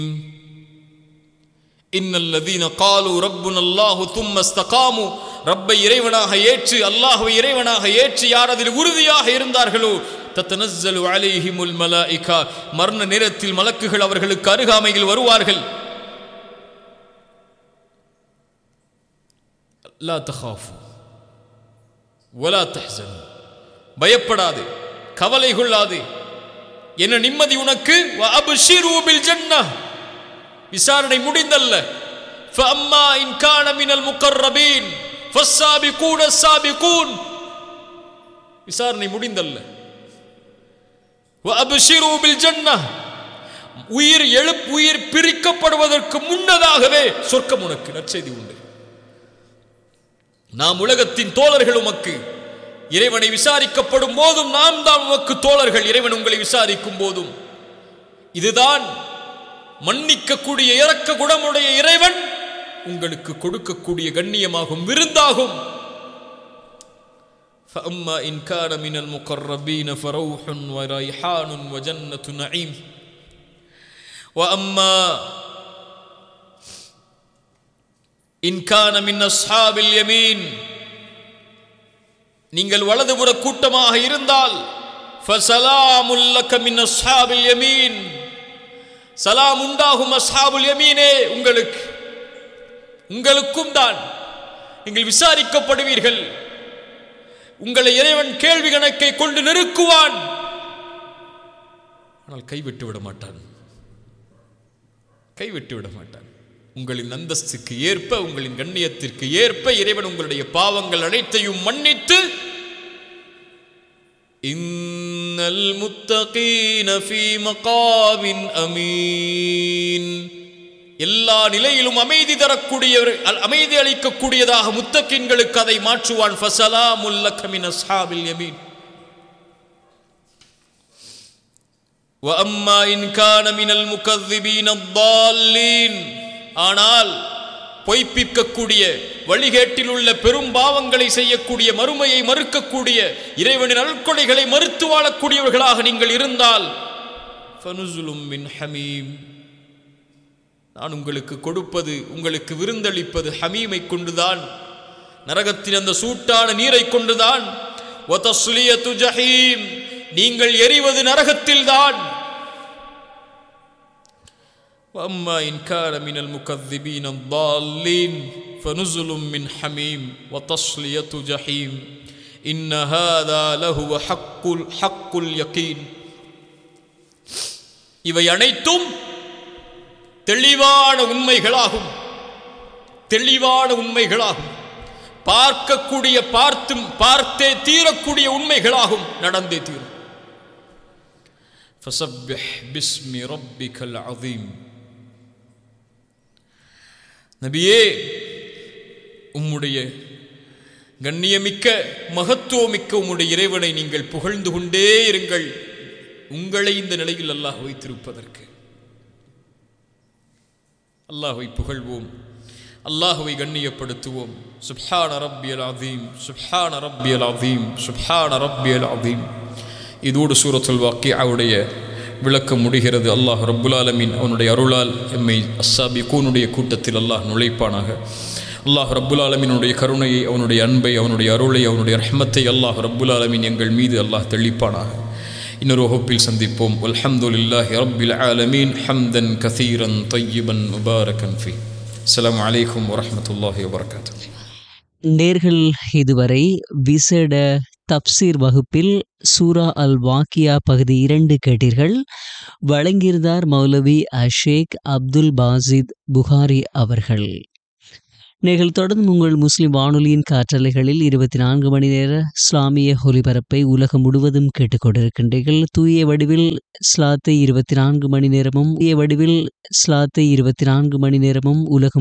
இன்னல்லதீன காலு ரப்புன் அல்லாஹு தும்ம ஸ்தகாமு ரப்பை இறைவனாக ஏற்று அல்லாஹுவை இறைவனாக ஏற்று யார் அதில் உறுதியாக இருந்தார்களோ தத்தனஸ்ஸலு அலைஹிமுல் மலாயிகா மரண நேரத்தில் மலக்குகள் அவர்களுக்கு அருகாமையில் வருவார்கள் லா தஹாஃபு வலா தஹ்சனு பயப்படாது கவலை கொள்ளாது என்ன நிம்மதி உனக்கு வ அப்ஷிரு பில் ஜன்னah விசாரணை முடிந்தல்ல فأما إن كان من المقربين فالسابقون السابقون விசாரணை முடிந்தல்ல وأبشروا بالجنة உயிர் எழுப் உயிர் பிரிக்கப்படுவதற்கு முன்னதாகவே சொர்க்கம் உனக்கு நற்செய்தி உண்டு நாம் உலகத்தின் தோழர்கள் உமக்கு இறைவனை விசாரிக்கப்படும் போதும் நாம் தான் உமக்கு தோழர்கள் இறைவன் உங்களை விசாரிக்கும் போதும் இதுதான் மன்னிக்கக்கூடிய இறக்க குணமுடைய இறைவன் உங்களுக்கு கொடுக்கக்கூடிய கண்ணியமாகும் விருந்தாகும் فأما إن كان من المقربين فروح وريحان وجنة نعيم وأما إن كان من أصحاب اليمين நீங்கள் வலதுபுற கூட்டமாக இருந்தால் ஃபசலாமுல் லக மின் அஸ்ஹாபில் யமீன் சலாம் உண்டாகும் அஸ்ஹாபுல் யமீனே உங்களுக்கு உங்களுக்கும் தான் நீங்கள் விசாரிக்கப்படுவீர்கள் உங்களை இறைவன் கேள்வி கணக்கை கொண்டு நெருக்குவான் ஆனால் கைவிட்டு விட மாட்டான் கைவிட்டு விட மாட்டான் உங்களின் அந்தஸ்துக்கு ஏற்ப உங்களின் கண்ணியத்திற்கு ஏற்ப இறைவன் உங்களுடைய பாவங்கள் அனைத்தையும் மன்னித்து இன்னல் முத்தகீன ஃபீ மகாவின் அமீன் எல்லா நிலையிலும் அமைதி தரக்கூடியவர் அல்- அமைதி அளிக்கக்கூடியதாக முத்தக்கின்களுக்கு அதை மாற்றுவான் ஃபசலாமுல் லக மின் அஸ்ஹாபில் யமீன் وأما إن كان من المكذبين الضالين ஆனால் பொய்ப்பிக்கக்கூடிய வழிகேட்டில் உள்ள பெரும் பாவங்களை செய்யக்கூடிய மறுமையை மறுக்கக்கூடிய இறைவனின் அருட்கொடைகளை மறுத்து வாழக்கூடியவர்களாக நீங்கள் இருந்தால் ஃபனுசுலும் மின் ஹமீம் நான் உங்களுக்கு கொடுப்பது உங்களுக்கு விருந்தளிப்பது ஹமீமை கொண்டுதான் நரகத்தின் அந்த சூட்டான நீரை கொண்டுதான் வதஸ்லியத்து ஜஹீம் நீங்கள் எரிவது நரகத்தில்தான் وأما إن كان من المكذبين الضالين فنزل من حميم وتصلية جحيم إن هذا لهو حق حق اليقين இவை அனைத்தும் தெளிவான உண்மைகளாகும் தெளிவான உண்மைகளாகும் பார்க்கக்கூடிய பார்த்தும் பார்த்தே தீரக்கூடிய உண்மைகளாகும் நடந்தே தீரும் فسبح باسم ربك العظيم நபியே உம்முடைய கண்ணியமிக்க மகத்துவமிக்க உம்முடைய இறைவனை நீங்கள் புகழ்ந்து கொண்டே இருங்கள் உங்களை இந்த நிலையில் அல்லாஹ் வைத்திருப்பதற்கு அல்லாஹ்வை புகழ்வோம் அல்லாஹ்வை கண்ணியப்படுத்துவோம் சுப்ஹான ரப்பியல் அதீம் சுப்ஹான ரப்பியல் அதீம் சுப்ஹான ரப்பியல் அதீம் இதோடு சூரத்துல் வாக்கியாவுடைய விளக்கம் முடிகிறது அல்லாஹ் ரப்புல் ஆலமீன் அவனுடைய அருளால் எம்மை அஸ்ஸாபி கூனுடைய கூட்டத்தில் அல்லாஹ் நுழைப்பானாக அல்லாஹ் ரப்புல் ஆலமீனுடைய கருணையை அவனுடைய அன்பை அவனுடைய அருளை அவனுடைய ரஹ்மத்தை அல்லாஹ் ரப்புல் ஆலமீன் எங்கள் மீது அல்லாஹ் தெளிப்பானாக இன்னொரு வகுப்பில் சந்திப்போம் அல்ஹம்துலில்லாஹி ரப்பில் ஆலமீன் ஹம்தன் கதீரன் தொய்யிபன் முபாரகன் ஃபி அஸ்ஸலாமு அலைக்கும் வரஹ்மத்துல்லாஹி வபரகாத்துஹு நேர்கள் இதுவரை விசேட தப்சீர் வகுப்பில் சூரா அல் வாக்கியா பகுதி இரண்டு கேட்டீர்கள் வழங்கியிருந்தார் மௌலவி அஷேக் அப்துல் பாசித் புகாரி அவர்கள் நீங்கள் தொடர்ந்து உங்கள் முஸ்லிம் வானொலியின் காற்றலைகளில் இருபத்தி நான்கு மணி நேர இஸ்லாமிய ஒலிபரப்பை உலகம் முழுவதும் கேட்டுக்கொண்டிருக்கின்றீர்கள் தூய வடிவில் ஸ்லாத்தை இருபத்தி நான்கு மணி நேரமும் தூய வடிவில் ஸ்லாத்தை இருபத்தி நான்கு மணி நேரமும் உலகம்